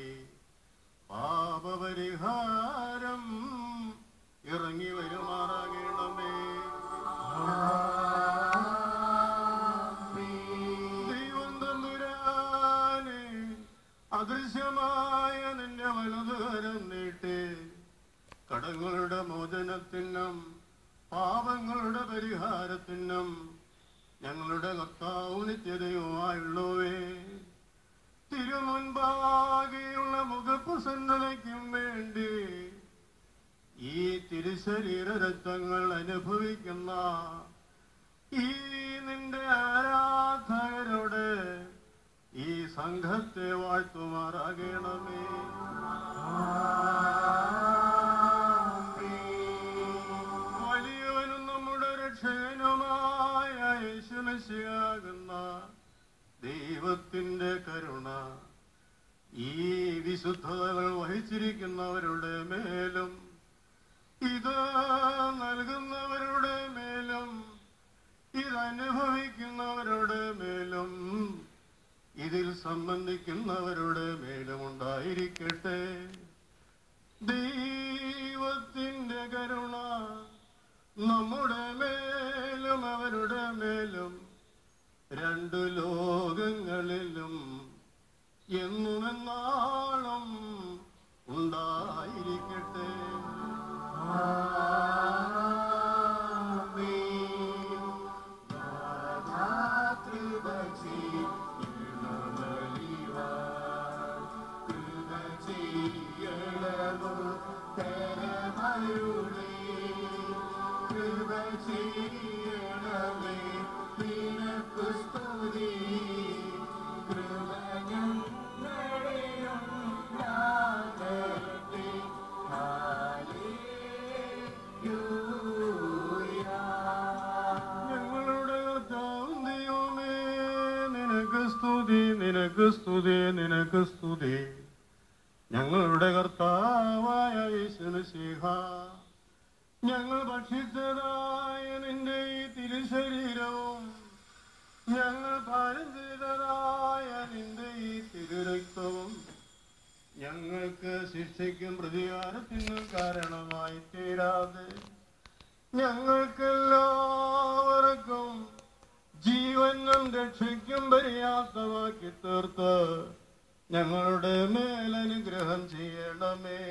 പാപപരിഹാരം ഇറങ്ങി വരുമാറാകണമേ ദൈവം തമ്പുരാനെ അദൃശ്യമായ നിന്റെ വലതുകരം നീട്ടി കടങ്ങളുടെ മോചനത്തിനും പാപങ്ങളുടെ പരിഹാരത്തിനും ഞങ്ങളുടെ കർത്താവ് നിത്യതയുമായുള്ളവേ തിരുമുൻപാകെയുള്ള മുഖപ്രസന്നതയ്ക്കും വേണ്ടി ഈ തിരുശരീര രക്തങ്ങൾ അനുഭവിക്കുന്ന ഈ നിന്റെ ആരാധകരോട് ഈ സംഘത്തെ വാഴ്ത്തുമാറാകണമേ വലിയവനും നമ്മുടെ രക്ഷകനുമായ യേശുമശിയാകുന്ന ദൈവത്തിന്റെ കരുണ ഈ വിശുദ്ധതകൾ വഹിച്ചിരിക്കുന്നവരുടെ മേലും ഇത് നൽകുന്നവരുടെ മേലും ഇതനുഭവിക്കുന്നവരുടെ മേലും ഇതിൽ സംബന്ധിക്കുന്നവരുടെ മേലും ഉണ്ടായിരിക്കട്ടെ ദൈവത്തിന്റെ കരുണ നമ്മുടെ മേലും അവരുടെ മേലും രണ്ടു ലോകങ്ങളിലും എന്നുമെന്നാളും ഉണ്ടായിരിക്കട്ടെ ഞങ്ങളുടെ കർത്താവും ദൈവമേ നിനക്ക് സ്തുതി നിനക്ക് സ്തുതി നിനക്ക് സ്തുതി ഞങ്ങളുടെ കർത്താവായ യേശുനശിഹ ഞങ്ങൾ ഭക്ഷിച്ചതായ നിന്റെ ഈ തിരുശരീരവും ഞങ്ങൾ പാലം ചെയ്തതായ നിന്റെ ഈ തിരുരക്തവും ഞങ്ങൾക്ക് ശിക്ഷയ്ക്കും പ്രതികാരത്തിനും കാരണമായി തീരാതെ ഞങ്ങൾക്കെല്ലാവർക്കും ജീവനും രക്ഷയ്ക്കും പര്യാപ്തമാക്കി തീർത്ത് ഞങ്ങളുടെ മേലനുഗ്രഹം ചെയ്യണമേ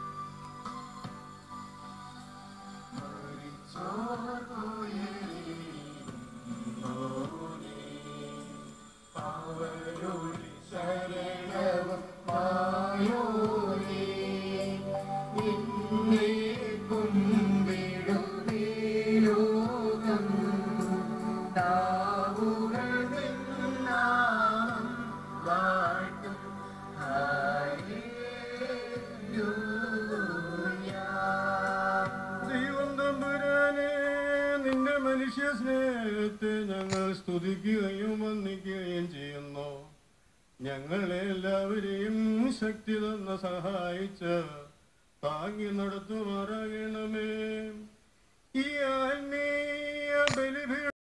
ദൈവം തമ്പുരാനെ നിന്റെ മനുഷ്യ സ്നേഹത്തെ ഞങ്ങൾ സ്തുതിക്കുകയും വന്ദിക്കുകയും ചെയ്യുന്നു ഞങ്ങളെ എല്ലാവരെയും ശക്തി തന്ന സഹായിച്ച് താങ്ങി നടത്തുമാറാകണമേ ഈ ആത്മീയ ബലിപീഠ